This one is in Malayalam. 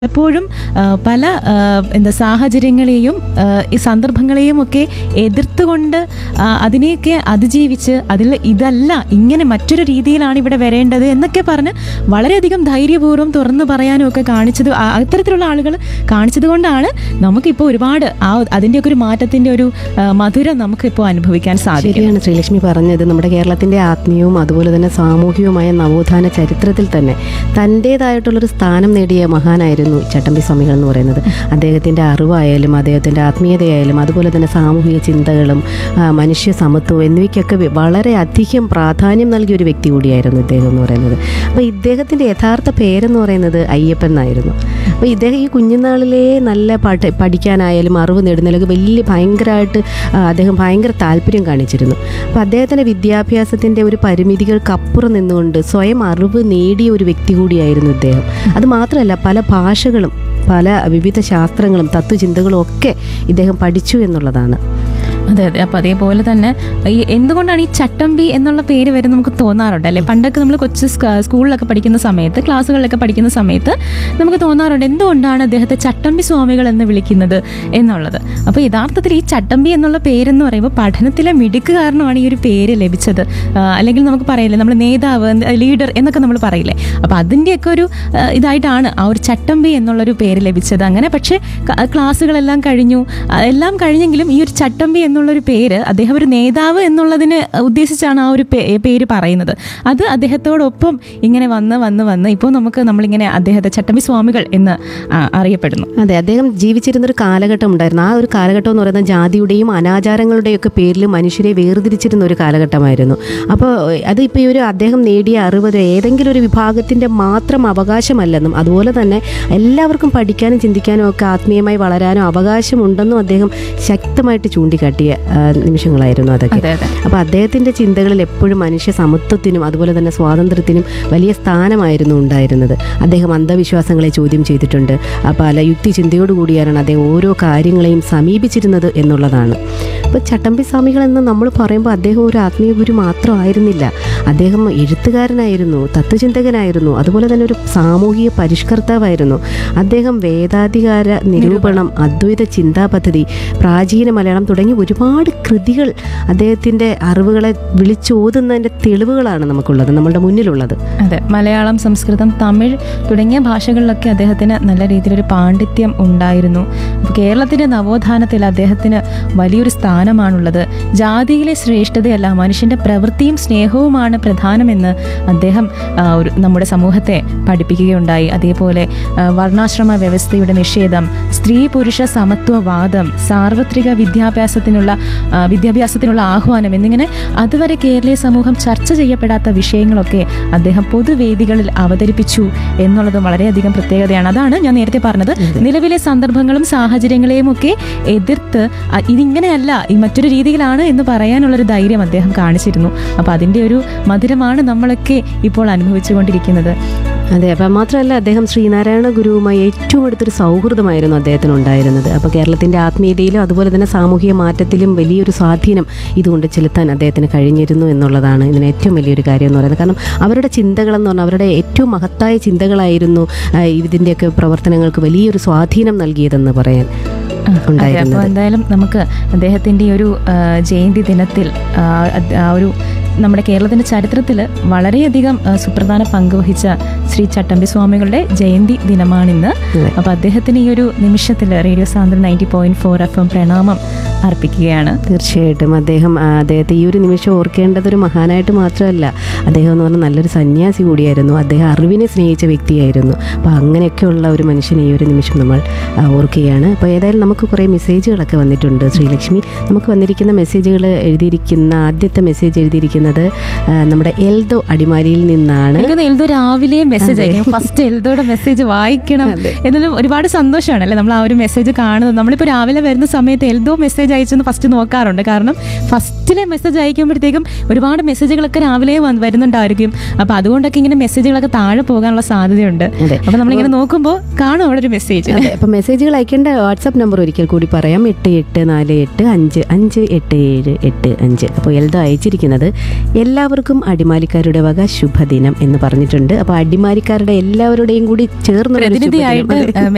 പലപ്പോഴും ആ, പല ആ, എന്താ സാഹചര്യങ്ങളെയും ആ, ഈ സന്ദർഭങ്ങളെയും ഒക്കെ എതിർത്തുകൊണ്ട് ആ, അതിനെയൊക്കെ അതിജീവിച്ച് അതിൽ ഇതല്ല ഇങ്ങനെ മറ്റൊരു രീതിയിലാണ് ഇവിടെ വരേണ്ടത് എന്നൊക്കെ പറഞ്ഞ് വളരെയധികം ധൈര്യപൂർവ്വം തുറന്നു പറയാനും ഒക്കെ കാണിച്ചത് ആ- അത്തരത്തിലുള്ള ആളുകൾ കാണിച്ചത് കൊണ്ടാണ് നമുക്കിപ്പോൾ ഒരുപാട് ആ അതിൻ്റെയൊക്കെ ഒരു മാറ്റത്തിൻ്റെ ഒരു ആ, മധുരം നമുക്കിപ്പോൾ അനുഭവിക്കാൻ സാധിക്കും ശരിയാണ് ശ്രീലക്ഷ്മി പറഞ്ഞത് നമ്മുടെ കേരളത്തിന്റെ ആത്മീയവും അതുപോലെ തന്നെ സാമൂഹികവുമായ നവോത്ഥാന ചരിത്രത്തിൽ തന്നെ തൻ്റേതായിട്ടുള്ളൊരു സ്ഥാനം നേടിയ മഹാനായിരുന്നു ചട്ടമ്പി സ്വാമികൾ എന്ന് പറയുന്നത് അദ്ദേഹത്തിന്റെ അറിവായാലും അദ്ദേഹത്തിന്റെ ആത്മീയതയായാലും അതുപോലെ തന്നെ സാമൂഹിക ചിന്തകളും ആ, മനുഷ്യ സമത്വവും എന്നിവയ്ക്കൊക്കെ വ- വളരെ അധികം പ്രാധാന്യം നൽകിയ ഒരു വ്യക്തി കൂടിയായിരുന്നു ഇദ്ദേഹം എന്ന് പറയുന്നത് അപ്പോൾ ഇദ്ദേഹത്തിന്റെ യഥാർത്ഥ പേരെന്ന് പറയുന്നത് അയ്യപ്പൻ എന്നായിരുന്നു അപ്പോൾ ഇദ്ദേഹം ഈ കുഞ്ഞുനാളിലേ നല്ല പഠ പഠിക്കാനായാലും അറിവ് നേടുന്നതിലൊക്കെ വലിയ ഭയങ്കരമായിട്ട് ആ, അദ്ദേഹം ഭയങ്കര താല്പര്യം കാണിച്ചിരുന്നു അപ്പോൾ അദ്ദേഹത്തിൻ്റെ വിദ്യാഭ്യാസത്തിൻ്റെ ഒരു പരിമിതികൾക്കപ്പുറം നിന്നുകൊണ്ട് സ്വയം അറിവ് നേടിയ ഒരു വ്യക്തി കൂടിയായിരുന്നു ഇദ്ദേഹം അത് മാത്രമല്ല പല ഭാഷകളും പല വിവിധ ശാസ്ത്രങ്ങളും തത്വചിന്തകളും ഒക്കെ ഇദ്ദേഹം പഠിച്ചു എന്നുള്ളതാണ് അതെ അതെ അപ്പൊ അതേപോലെ തന്നെ ഈ എന്തുകൊണ്ടാണ് ഈ ചട്ടമ്പി എന്നുള്ള പേര് വരെ നമുക്ക് തോന്നാറുണ്ട് അല്ലെ പണ്ടൊക്കെ നമ്മൾ കൊച്ചു സ്ക- സ്കൂളിലൊക്കെ പഠിക്കുന്ന സമയത്ത് ക്ലാസ്സുകളിലൊക്കെ പഠിക്കുന്ന സമയത്ത് നമുക്ക് തോന്നാറുണ്ട് എന്തുകൊണ്ടാണ് അദ്ദേഹത്തെ ചട്ടമ്പി സ്വാമികൾ എന്ന് വിളിക്കുന്നത് എന്നുള്ളത് അപ്പൊ യഥാർത്ഥത്തിൽ ഈ ചട്ടമ്പി എന്നുള്ള പേരെന്ന് പറയുമ്പോൾ പഠനത്തിലെ മിടുക്ക് കാരണമാണ് ഈ ഒരു പേര് ലഭിച്ചത് ആ, അല്ലെങ്കിൽ നമുക്ക് പറയില്ലേ നമ്മൾ നേതാവ് ലീഡർ എന്നൊക്കെ നമ്മൾ പറയില്ലേ അപ്പൊ അതിൻ്റെയൊക്കെ ഒരു ആ, ഇതായിട്ടാണ് ആ ഒരു ചട്ടമ്പി എന്നുള്ളൊരു പേര് ലഭിച്ചത് അങ്ങനെ പക്ഷേ ക- ക്ലാസ്സുകളെല്ലാം കഴിഞ്ഞു ആ, എല്ലാം കഴിഞ്ഞെങ്കിലും ഈ ഒരു ചട്ടമ്പി എന്നുള്ളൊരു പേര് അദ്ദേഹം ഒരു നേതാവ് എന്നുള്ളതിന് ഉദ്ദേശിച്ചാണ് ആ ഒരു പേ- പേര് പറയുന്നത് അത് അദ്ദേഹത്തോടൊപ്പം ഇങ്ങനെ വന്ന് വന്ന് വന്ന് ഇപ്പോൾ നമുക്ക് നമ്മളിങ്ങനെ അദ്ദേഹത്തെ ചട്ടമ്പി സ്വാമികൾ എന്ന് ആ, അറിയപ്പെടുന്നു അതെ അദ്ദേഹം ജീവിച്ചിരുന്നൊരു കാലഘട്ടം ഉണ്ടായിരുന്നു ആ ഒരു കാലഘട്ടം എന്ന് പറയുന്നത് ജാതിയുടെയും അനാചാരങ്ങളുടെയും ഒക്കെ പേരിൽ മനുഷ്യരെ വേർതിരിച്ചിരുന്ന ഒരു കാലഘട്ടമായിരുന്നു അപ്പോൾ അത് ഇപ്പോൾ ഈ ഒരു അദ്ദേഹം നേടിയ അറിവ് ഒരു ഏതെങ്കിലും ഒരു വിഭാഗത്തിൻ്റെ മാത്രം അവകാശമല്ലെന്നും അതുപോലെ തന്നെ എല്ലാവർക്കും പഠിക്കാനും ചിന്തിക്കാനും ഒക്കെ ആത്മീയമായി വളരാനും അവകാശമുണ്ടെന്നും അദ്ദേഹം ശക്തമായിട്ട് ചൂണ്ടിക്കാട്ടിയ ആ, നിമിഷങ്ങളായിരുന്നു അതൊക്കെ അതെ അതെ അപ്പോൾ അദ്ദേഹത്തിൻ്റെ ചിന്തകളിൽ എപ്പോഴും മനുഷ്യ സമത്വത്തിനും അതുപോലെ തന്നെ സ്വാതന്ത്ര്യത്തിനും വലിയ സ്ഥാനമായിരുന്നു ഉണ്ടായിരുന്നത് അദ്ദേഹം അന്ധവിശ്വാസങ്ങളെ ചോദ്യം ചെയ്തിട്ടുണ്ട് ആ പല യുക്തിചിന്തയോടു കൂടിയാണ് അദ്ദേഹം ഓരോ കാര്യങ്ങളെയും സമീപിച്ചിരുന്നത് എന്നുള്ളതാണ് അപ്പോൾ ചട്ടമ്പി സ്വാമികൾ എന്ന് നമ്മൾ പറയുമ്പോൾ അദ്ദേഹം ഒരു ആത്മീയ ഗുരു മാത്രമായിരുന്നില്ല അദ്ദേഹം എഴുത്തുകാരനായിരുന്നു തത്വചിന്തകനായിരുന്നു അതുപോലെ തന്നെ ഒരു സാമൂഹിക പരിഷ്കർത്താവായിരുന്നു അദ്ദേഹം വേദാധികാര നിരൂപണം അദ്വൈത ചിന്താ പദ്ധതി പ്രാചീന മലയാളം തുടങ്ങി ഒരുപാട് കൃതികൾ അദ്ദേഹത്തിൻ്റെ അറിവുകളെ വിളിച്ചോതുന്നതിൻ്റെ തെളിവുകളാണ് നമുക്കുള്ളത് നമ്മളുടെ മുന്നിലുള്ളത് അതെ മലയാളം സംസ്കൃതം തമിഴ് തുടങ്ങിയ ഭാഷകളിലൊക്കെ അദ്ദേഹത്തിന് നല്ല രീതിയിലൊരു പാണ്ഡിത്യം ഉണ്ടായിരുന്നു അപ്പോൾ കേരളത്തിൻ്റെ നവോത്ഥാനത്തിൽ അദ്ദേഹത്തിന് വലിയൊരു സ്ഥാനമാണുള്ളത് ജാതിയിലെ ശ്രേഷ്ഠതയല്ല മനുഷ്യൻ്റെ പ്രവൃത്തിയും സ്നേഹവുമാണ് പ്രധാനമെന്ന് അദ്ദേഹം ആ, ഒരു നമ്മുടെ സമൂഹത്തെ പഠിപ്പിക്കുകയുണ്ടായി അതേപോലെ ആ, വർണ്ണാശ്രമ വ്യവസ്ഥയുടെ നിഷേധം സ്ത്രീ പുരുഷ സമത്വവാദം സാർവത്രിക വിദ്യാഭ്യാസത്തിനുള്ള ആ, വിദ്യാഭ്യാസത്തിനുള്ള ആഹ്വാനം എന്നിങ്ങനെ അതുവരെ കേരളീയ സമൂഹം ചർച്ച ചെയ്യപ്പെടാത്ത വിഷയങ്ങളൊക്കെ അദ്ദേഹം പൊതുവേദികളിൽ അവതരിപ്പിച്ചു എന്നുള്ളതും വളരെയധികം പ്രത്യേകതയാണ് അതാണ് ഞാൻ നേരത്തെ പറഞ്ഞത് നിലവിലെ സന്ദർഭങ്ങളും സാഹചര്യങ്ങളെയും ഒക്കെ എതിർത്ത് അ- ഇതിങ്ങനെയല്ല ഈ മറ്റൊരു രീതിയിലാണ് എന്ന് പറയാനുള്ളൊരു ധൈര്യം അദ്ദേഹം കാണിച്ചിരുന്നു അപ്പോൾ അതിൻ്റെ ഒരു മധുരമാണ് നമ്മളൊക്കെ ഇപ്പോൾ അനുഭവിച്ചുകൊണ്ടിരിക്കുന്നത് അതെ അപ്പം മാത്രമല്ല അദ്ദേഹം ശ്രീനാരായണ ഗുരുവുമായി ഏറ്റവും അടുത്തൊരു സൗഹൃദമായിരുന്നു അദ്ദേഹത്തിന് ഉണ്ടായിരുന്നത് അപ്പോൾ കേരളത്തിൻ്റെ ആത്മീയതയിലും അതുപോലെ തന്നെ സാമൂഹിക മാറ്റത്തിലും വലിയൊരു സ്വാധീനം ഇതുകൊണ്ട് ചെലുത്താൻ അദ്ദേഹത്തിന് കഴിഞ്ഞിരുന്നു എന്നുള്ളതാണ് ഇതിന് ഏറ്റവും വലിയൊരു കാര്യം എന്ന് പറയുന്നത് കാരണം അവരുടെ ചിന്തകളെന്ന് പറഞ്ഞാൽ അവരുടെ ഏറ്റവും മഹത്തായ ചിന്തകളായിരുന്നു ആ, ഇതിൻ്റെയൊക്കെ പ്രവർത്തനങ്ങൾക്ക് വലിയൊരു സ്വാധീനം നൽകിയതെന്ന് പറയാൻ അതെ അപ്പോൾ ഉണ്ടായിരുന്നത് എന്തായാലും നമുക്ക് അദ്ദേഹത്തിൻ്റെ ഈ ഒരു ആ, ജയന്തി ദിനത്തിൽ ആ, അത് ആ ഒരു നമ്മുടെ കേരളത്തിൻ്റെ ചരിത്രത്തിൽ വളരെയധികം ആ, സുപ്രധാന പങ്ക് വഹിച്ച ശ്രീ ചട്ടമ്പി സ്വാമികളുടെ ജയന്തി ദിനമാണിന്ന് അതെ. അപ്പോൾ അദ്ദേഹത്തിന് ഈ ഒരു നിമിഷത്തിൽ റേഡിയോ സാന്ദ്രൻ ninety point four F M പ്രണാമം അർപ്പിക്കുകയാണ് തീർച്ചയായിട്ടും അദ്ദേഹം ആ, അദ്ദേഹത്തെ ഈ ഒരു നിമിഷം ഓർക്കേണ്ടത് ഒരു മഹാനായിട്ട് മാത്രമല്ല അദ്ദേഹം എന്ന് പറഞ്ഞാൽ നല്ലൊരു സന്യാസി കൂടിയായിരുന്നു അദ്ദേഹം അറിവിനെ സ്നേഹിച്ച വ്യക്തിയായിരുന്നു അപ്പോൾ അങ്ങനെയൊക്കെയുള്ള ഒരു മനുഷ്യനെ ഈ ഒരു നിമിഷം നമ്മൾ ആ, ഓർക്കുകയാണ് അപ്പോൾ ഏതായാലും നമുക്ക് കുറേ മെസ്സേജുകളൊക്കെ വന്നിട്ടുണ്ട് ശ്രീലക്ഷ്മി നമുക്ക് വന്നിരിക്കുന്ന മെസ്സേജുകൾ എഴുതിയിരിക്കുന്ന ആദ്യത്തെ മെസ്സേജ് എഴുതിയിരിക്കുന്നത് ആ, നമ്മുടെ എൽദോ അടിമാലിയിൽ നിന്നാണ് എനിക്ക് എൽദോ രാവിലെ മെസ്സേജ് അയക്കും ഫസ്റ്റ് എൽദോയുടെ മെസ്സേജ് വായിക്കണം എന്നാലും ഒരുപാട് സന്തോഷമാണ് അല്ലേ നമ്മൾ ആ ഒരു മെസ്സേജ് കാണുന്നത് നമ്മളിപ്പോൾ രാവിലെ വരുന്ന സമയത്ത് എൽദോ മെസ്സേജ് അയച്ചെന്ന് ഫസ്റ്റ് നോക്കാറുണ്ട് കാരണം ഫസ്റ്റിലെ മെസ്സേജ് അയക്കുമ്പോഴത്തേക്കും ഒരുപാട് മെസ്സേജുകളൊക്കെ രാവിലെ വന്ന് വരുന്നുണ്ടായിരിക്കും അപ്പോൾ അതുകൊണ്ടൊക്കെ ഇങ്ങനെ മെസ്സേജുകളൊക്കെ താഴെ പോകാനുള്ള സാധ്യതയുണ്ട് അതെ. അപ്പോൾ നമ്മളിങ്ങനെ നോക്കുമ്പോൾ കാണും അവിടെ ഒരു മെസ്സേജ് അതെ അപ്പം മെസ്സേജുകൾ അയക്കേണ്ട വാട്സാപ്പ് നമ്പർ ഒരിക്കൽ കൂടി പറയാം എട്ട് എട്ട് നാല് എട്ട് അഞ്ച് അഞ്ച് എട്ട് ഏഴ് എട്ട് അഞ്ച് അപ്പോൾ എൽദോ അയച്ചിരിക്കുന്നത് എല്ലാവർക്കും അടിമാലിക്കാരുടെ വക ശുഭദിനം എന്ന് പറഞ്ഞിട്ടുണ്ട് അപ്പോൾ അടിമാലിക്കാരുടെ എല്ലാവരുടെയും കൂടി ചേർന്ന് പ്രതിനിധിയായിട്ട്